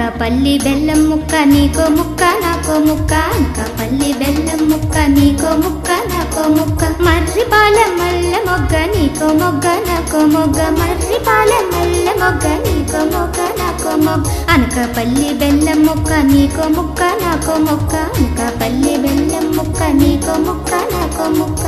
అనకాపల్లి బెల్లం ముక్క నీకో ముక్క నాకో ముక్క అనకాపల్లి బెల్లం ముక్క నీకో ముక్క నాకో ముక్క మర్రి పాలెం మల్ల మొగ్గ నీకో మొగ్గ నాకో మొగ్గ మర్రి పాలెం మల్ల మొగ్గ నీకో మొగ్గ నాకో మొగ్గ అనకాపల్లి బెల్లం ముక్క నీకో ముక్క నాకో ముక్క అనకాపల్లి బెల్లం ముక్క నీకో ముక్క నాకో ముక్క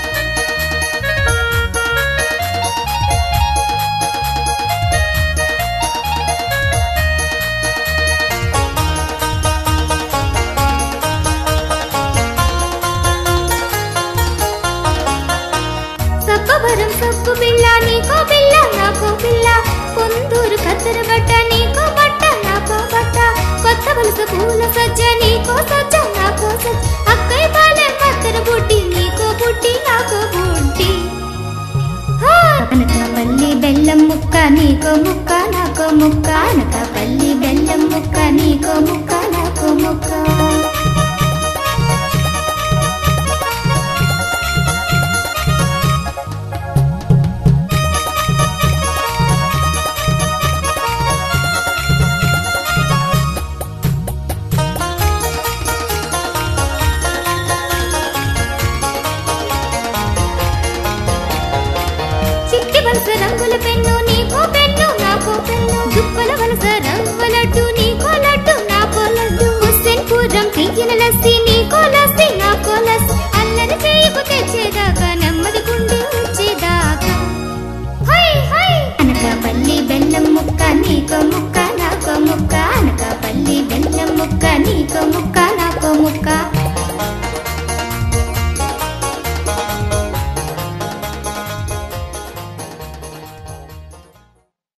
సబ్బవరం సబ్బు బిళ్ళ నీకో బిళ్ళ నాకో బిళ్ళ కొందూరు కత్తెర బట్ట నీకో బట్ట నాకో బట్ట కొత్త వలస పూల సజ్జ నీకో సజ్జ నాకో సజ్జ అక్కయ్య పాలెం కత్తెర బుడ్డి నీకో బుడ్డి నాకో బుడ్డి హా! అనకాపల్లి బెల్లం ముక్క నీకో ముక్క నాకో ముక్క అనకాపల్లి బెల్లం ముక్క నీకో ముక్క నాకో ముక్క చిట్టి వలస రంగుల పెన్ను నీకో పెన్ను నాకో పెన్ను దుప్పల వలస రంగుల లడ్డు నీకో లడ్డు నాకో లడ్డు హుస్సేన్ పూరం తీగిన లస్సి నీకో లస్సి నాకో లస్సి అల్లరి చేయకు తెచ్చేదాకా నెమ్మది గుండె వచ్చేదాకా హై హై అనకాపల్లి బెల్లం ముక్క నీకో ముక్క